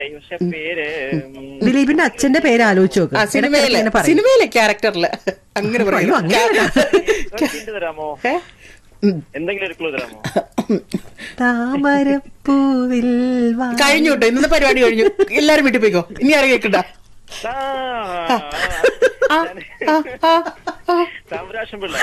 പക്ഷെ പേര് ഉം, ദിലീപിന്റെ അച്ഛന്റെ പേര് ആലോചിച്ച് നോക്ക് ആ സിനിമയിലെ ഇടയ്ക്കിടയ്ക്ക് ഇങ്ങനെ പറയും. സിനിമയിലെ ക്യാരക്ടറില് അങ്ങനെ അയ്യോ, പറയും അങ്ങനെയല്ല. ഒരു hint തരാമോ ഏ? ഉം. എന്തെങ്കിലും ഒരു ക്ലൂ തരാമോ താമരപ്പൂവിൽ വാ- കഴിഞ്ഞു കേട്ടോ ഇന്നത്തെ പരിപാടി കഴിഞ്ഞു എല്ലാരും വീട്ടിൽ പോയിക്കോ ഇനി ആരും കേൾക്കണ്ട ആ, ആ, ആ, ആ, ആ. സാവരാശം പിള്ള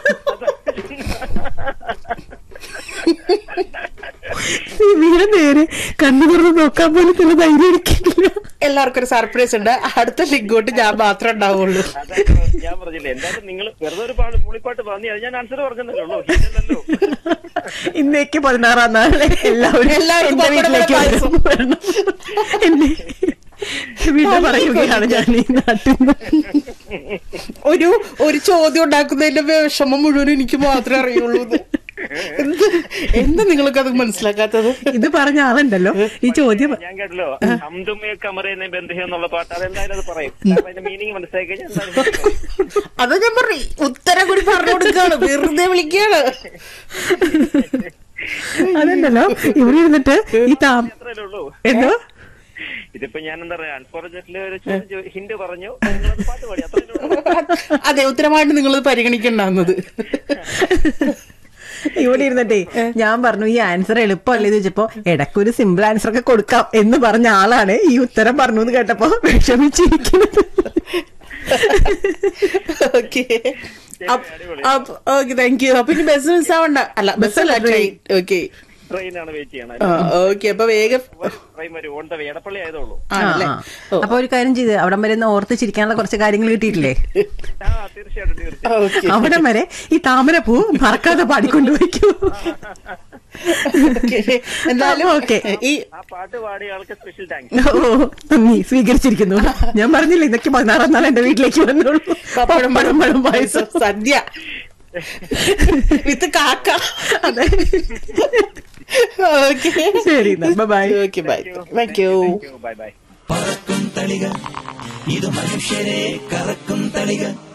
സിമിയുടെ നേരെ കണ്ണു തുറന്ന് നോക്കാൻ പോലും ചില ധൈര്യം എടുക്കില്ല എല്ലാവർക്കും ഒരു സർപ്രൈസ് ഉണ്ട് അടുത്ത ലിങ്കോട്ട് ഞാൻ മാത്രമേ ഉണ്ടാവുള്ളൂ അതാണ് ഞാൻ പറഞ്ഞില്ലേ എന്തായാലും നിങ്ങൾ വെറുതെ ഒരു പാട് മൂളിപ്പാട്ട് പറഞ്ഞു അത് ഞാൻ ആൻസർ പറഞ്ഞതല്ലേ ഉള്ളൂ ഇല്ലല്ലോ ഇന്നേക്ക് പതിനാറാം നാളെ എല്ലാവരും എല്ലാവർക്കും എന്റെ പപ്പടം വീട്ടിലേക്ക് പായസം. വരണം. എന്നെ വീട്ടിൽ പറയുകയാണ് ഞാൻ ഈ നാട്ടിൽ നിന്ന് ഒരു ഒരു ചോദ്യം ഉണ്ടാക്കുന്നതിന്റെ വിഷമം മുഴുവൻ എനിക്ക് മാത്രമേ അറിയുള്ളൂ എന്ന്. എന്ത് എന്താ നിങ്ങൾക്ക് അത് മനസ്സിലാക്കാത്തത് ഇത് പറഞ്ഞ ആളുണ്ടല്ലോ ഈ ചോദ്യം ഞാൻ കേട്ടല്ലോ ഹംദുമേ കമറേനെ ബന്ധു എന്നുള്ള പാട്ട് അതെന്തായാലും അത് പറയും കാരണം അതിന്റെ മീനിങ് മനസ്സിലാക്കി കഴിഞ്ഞാൽ എന്തായാലും പറയും. അത് ഞാൻ പറഞ്ഞു ഉത്തരം കൂടി പറഞ്ഞു കൊടുക്കാണ് വെറുതെ വിളിക്കാണ് അതുണ്ടല്ലോ ഇവിടെ ഇരുന്നിട്ട് ഈ താം അത്രയല്ലേ ഉള്ളൂ എന്തോ ഇതിപ്പോ ഞാൻ എന്താ പറയാ അൺഫോർച്ചുനേറ്റ്ലി ഒരു ചോദ്യം ഹിന്റ് പറഞ്ഞു നിങ്ങളത് പാട്ട് പാടി അത്രയല്ലേ ഉള്ളൂ അതെ ഉത്തരമായിട്ട് നിങ്ങളത് പരിഗണിക്കണ്ടാവുന്നത് ഇവിടെ ഇരുന്നിട്ടേ ഞാൻ പറഞ്ഞു ഈ ആൻസർ എളുപ്പമല്ലേ എന്ന് ചോദിച്ചപ്പോ ഇടയ്ക്കൊരു സിമ്പിൾ ആൻസർ ഒക്കെ കൊടുക്കാം എന്ന് പറഞ്ഞ ആളാണ് ഈ ഉത്തരം പറഞ്ഞു എന്ന് കേട്ടപ്പോ വിഷമിച്ചിരിക്കുന്നത് ഓക്കെ ഓക്കെ താങ്ക് യു അപ്പൊ ഇനി ബസ് മിസ് ആവണ്ട അല്ല ബസ്സല്ല ട്രെയിൻ ഓക്കെ ട്രെയിനാണ് വെയിറ്റ് ചെയ്യണം ഓക്കെ അപ്പൊ വേഗം ട്രെയിൻ വരും ഓൺ ദ വേ എടപ്പള്ളി ആയതുള്ളൂ ആണല്ലേ ആ, ആ. അപ്പൊ ഒരു കാര്യം ചെയ്ത് അവിടം വരെ ഒന്ന് ഓർത്ത് ചിരിക്കാനുള്ള കുറച്ച് കാര്യങ്ങൾ കിട്ടിയിട്ടില്ലേ ആ തീർച്ചയായിട്ടും തീർച്ചയായിട്ടും ഓക്കെ അവിടം വരെ ഈ താമരപ്പൂ മറക്കാതെ പാടിക്കൊണ്ട് വയ്ക്കൂ എന്തായാലും ഓക്കെ ഈ ആ പാട്ട് പാടിയ ആൾക്ക് സ്പെഷ്യൽ താങ്ക്സ് ഓ നന്ദി സ്വീകരിച്ചിരിക്കുന്നു ഞാൻ പറഞ്ഞില്ല ഇതൊക്കെ പതിനാറാം നാൾ എന്റെ വീട്ടിലേക്ക് വന്നോളൂ പപ്പടം പപ്പടം പഴം പായസം സദ്യ വിത്ത് കാക്ക അതെ ഓക്കെ ശരി bye okay bye thank you bye bye പറക്കും തളിക ഇത് മനുഷ്യരെ കറക്കും തളിക